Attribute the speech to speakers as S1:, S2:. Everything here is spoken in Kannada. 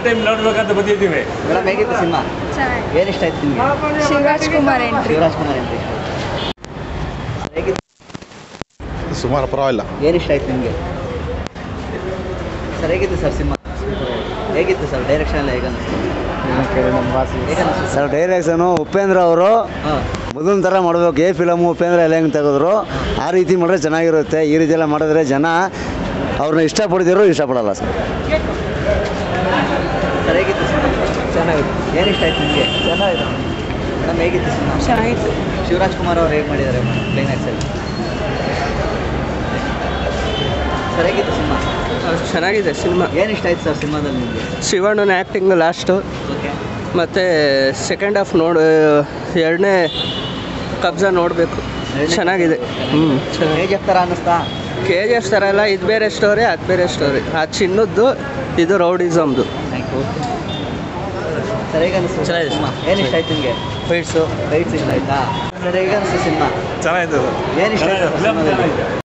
S1: ಟೈಮ್ ನೋಡ್ಬೇಕಂತ ಬಂದಿದ್ದೀವಿ
S2: ಮೇಡಮ್ ಹೇಗಿತ್ತು ಸಿನಿಮಾ
S3: ಚೆನ್ನಾಗಿ
S2: ಏನು ಇಷ್ಟ ಆಯ್ತು ನಿಮಗೆ
S3: ಶಿವರಾಜ್ ಕುಮಾರ್ ಎಂಟ್ರಿ
S2: ಶಿವರಾಜ್ ಕುಮಾರ್ ಅಂತ ಇಷ್ಟ ಹೇಗಿತ್ತು
S4: ಸುಮಾರು ಪರವಾಗಿಲ್ಲ
S2: ಏನು ಇಷ್ಟ ಆಯ್ತು ನಿಮಗೆ ಸರ್ ಹೇಗಿತ್ತು ಸರ್ ಸಿನಿಮಾ ಹೇಗಿತ್ತು ಸರ್ ಡೈರೆಕ್ಷನ್ ಎಲ್ಲ ಹೇಗನ್ನಿಸ್ತು ಹೇಗನ್ನಿಸ್ತು
S5: ಸರ್ ಡೈರೆಕ್ಷನು ಉಪೇಂದ್ರ ಅವರು
S2: ಹಾಂ
S5: ಮೊದಲಿನ ಥರ ಮಾಡಬೇಕು ಏ ಫಿಲಮು ಉಪೇಂದ್ರ ಎಲ್ಲ ಹೆಂಗೆ ತೆಗೆದ್ರು ಆ ರೀತಿ ಮಾಡಿದ್ರೆ ಚೆನ್ನಾಗಿರುತ್ತೆ ಈ ರೀತಿ ಎಲ್ಲ ಮಾಡಿದ್ರೆ ಜನ ಅವ್ರನ್ನ ಇಷ್ಟಪಡ್ತಿರೋ ಇಷ್ಟಪಡಲ್ಲ ಸರ್
S2: ಸರ್ ಹೇಗಿತ್ತು ಸಿನಿಮಾ ಚೆನ್ನಾಗಿತ್ತು ಏನು ಇಷ್ಟ ಆಯ್ತು ನಿಮಗೆ ಚೆನ್ನಾಗಿತ್ತು ಮೇಡಮ್ ಹೇಗಿತ್ತು ಸಿನಿಮಾ
S3: ಚೆನ್ನಾಗಿತ್ತು
S2: ಶಿವರಾಜ್ ಕುಮಾರ್ ಅವ್ರು ಹೇಗೆ ಮಾಡಿದ್ದಾರೆ ಕ್ಲೈಮ್ಯಾಕ್ಸಲ್ಲಿ ಸರ್ ಹೇಗಿತ್ತು ಸಿನಿಮಾ
S6: ಚೆನ್ನಾಗಿದೆ ಸಿನಿಮಾ
S2: ಏನು ಇಷ್ಟ ಆಯ್ತು ಸರ್ ಸಿನಿಮಾದಲ್ಲಿ ನಿಮಗೆ
S6: ಶಿವಣ್ಣನ ಆ್ಯಕ್ಟಿಂಗ್ ಲಾಸ್ಟು
S2: ಓಕೆ
S6: ಮತ್ತು ಸೆಕೆಂಡ್ ಹಾಫ್ ನೋಡು ಎರಡನೇ ಕಬ್ಜಾ ನೋಡಬೇಕು ಚೆನ್ನಾಗಿದೆ ಹ್ಞೂ ಚೆನ್ನಾಗಿ
S2: ಹೇಗೆ ಥರ ಅನ್ನಿಸ್ತಾ
S6: ಕೆ ಜಿ ಎಫ್ ಥರ ಎಲ್ಲ ಇದು ಬೇರೆ ಸ್ಟೋರಿ ಅದು ಬೇರೆ ಸ್ಟೋರಿ ಆ ಚಿನ್ನದ್ದು ಇದು ರೌಡಿಸಮ್ದು
S2: ಥ್ಯಾಂಕ್ ಯು ಸರ್ ಹೇಗೆ ಅನಿಸ್ತು
S6: ಚೆನ್ನಾಗಿದೆ.
S2: ಸಿನಿಮಾ ಏನು ಇಷ್ಟ ಆಯ್ತು ನಿಮಗೆ
S6: ಫೈಟ್ಸು
S2: ರೈಟ್ಸ್ ಇಷ್ಟ ಆಯ್ತಾ ಸರ್ ಹೇಗೆ ಅನಿಸ್ತು ಸಿನಿಮಾ
S1: ಚೆನ್ನಾಗಿದೆ
S2: ಏನು ಇಷ್ಟ ಆಯ್ತು
S1: ಫಿಲಮ್ ಚೆನ್ನಾಗಿದೆ